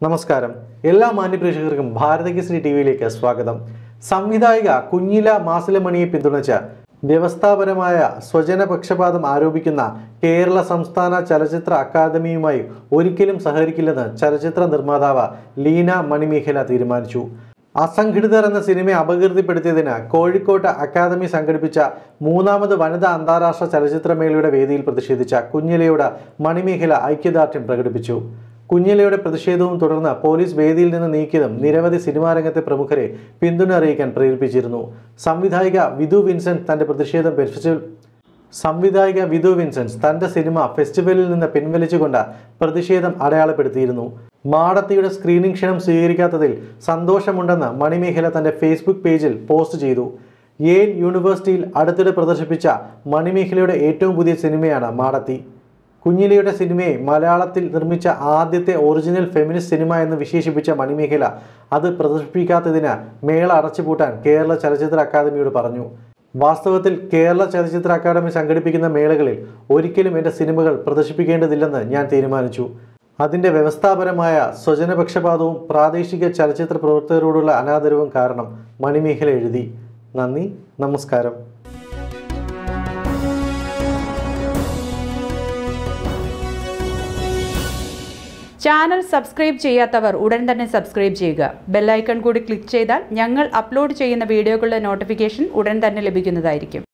നമസ്കാരം എല്ലാ മാന്യപ്രേക്ഷകർക്കും ഭാരതകശ്രീ ടി വിയിലേക്ക് സ്വാഗതം സംവിധായിക കുഞ്ഞില മാസിലമണിയെ പിന്തുണച്ച് വ്യവസ്ഥാപരമായ സ്വജനപക്ഷപാതം ആരോപിക്കുന്ന കേരള സംസ്ഥാന ചലച്ചിത്ര അക്കാദമിയുമായി ഒരിക്കലും സഹകരിക്കില്ലെന്ന് ചലച്ചിത്ര നിർമ്മാതാവ് ലീന മണിമേഖല തീരുമാനിച്ചു അസംഘടിതർ എന്ന സിനിമയെ അപകീർത്തിപ്പെടുത്തിയതിന് കോഴിക്കോട്ട് അക്കാദമി സംഘടിപ്പിച്ച മൂന്നാമത് വനിതാ അന്താരാഷ്ട്ര ചലച്ചിത്രമേളയുടെ വേദിയിൽ പ്രതിഷേധിച്ച കുഞ്ഞിലയോട് മണിമേഖല ഐക്യദാർഢ്യം പ്രകടിപ്പിച്ചു കുഞ്ഞിലയുടെ പ്രതിഷേധവും തുടർന്ന് പോലീസ് വേദിയിൽ നിന്ന് നീക്കിയതും നിരവധി സിനിമാ രംഗത്തെ പ്രമുഖരെ പിന്തുണ അറിയിക്കാൻ പ്രേരിപ്പിച്ചിരുന്നു സംവിധായിക വിധു വിൻസെന്റ് തന്റെ പ്രതിഷേധം ഫെസ്റ്റിവൽ സംവിധായിക വിധു വിൻസെൻസ് തന്റെ സിനിമ ഫെസ്റ്റിവലിൽ നിന്ന് പിൻവലിച്ചുകൊണ്ട് പ്രതിഷേധം അടയാളപ്പെടുത്തിയിരുന്നു മാടത്തിയുടെ സ്ക്രീനിംഗ് ക്ഷണം സ്വീകരിക്കാത്തതിൽ സന്തോഷമുണ്ടെന്ന് മണിമേഖല തന്റെ ഫേസ്ബുക്ക് പേജിൽ പോസ്റ്റ് ചെയ്തു യേൽ യൂണിവേഴ്സിറ്റിയിൽ അടുത്തിടെ പ്രദർശിപ്പിച്ച മണിമേഖലയുടെ ഏറ്റവും പുതിയ സിനിമയാണ് മാടത്തി കുഞ്ഞിലിയുടെ സിനിമയെ മലയാളത്തിൽ നിർമ്മിച്ച ആദ്യത്തെ ഒറിജിനൽ ഫെമിനിസ്റ്റ് സിനിമ എന്ന് വിശേഷിപ്പിച്ച മണിമേഖല അത് പ്രദർശിപ്പിക്കാത്തതിന് മേള അടച്ചുപൂട്ടാൻ കേരള ചലച്ചിത്ര അക്കാദമിയോട് പറഞ്ഞു വാസ്തവത്തിൽ കേരള ചലച്ചിത്ര അക്കാദമി സംഘടിപ്പിക്കുന്ന മേളകളിൽ ഒരിക്കലും എൻ്റെ സിനിമകൾ പ്രദർശിപ്പിക്കേണ്ടതില്ലെന്ന് ഞാൻ തീരുമാനിച്ചു അതിൻ്റെ വ്യവസ്ഥാപരമായ സ്വജനപക്ഷപാതവും പ്രാദേശിക ചലച്ചിത്ര പ്രവർത്തകരോടുള്ള അനാദരവും കാരണം മണിമേഖല എഴുതി നന്ദി നമസ്കാരം ചാനൽ സബ്സ്ക്രൈബ് ചെയ്യാത്തവർ ഉടൻ തന്നെ സബ്സ്ക്രൈബ് ചെയ്യുക ബെല്ലൈക്കൺ കൂടി ക്ലിക്ക് ചെയ്താൽ ഞങ്ങൾ അപ്ലോഡ് ചെയ്യുന്ന വീഡിയോകളുടെ നോട്ടിഫിക്കേഷൻ ഉടൻ തന്നെ ലഭിക്കുന്നതായിരിക്കും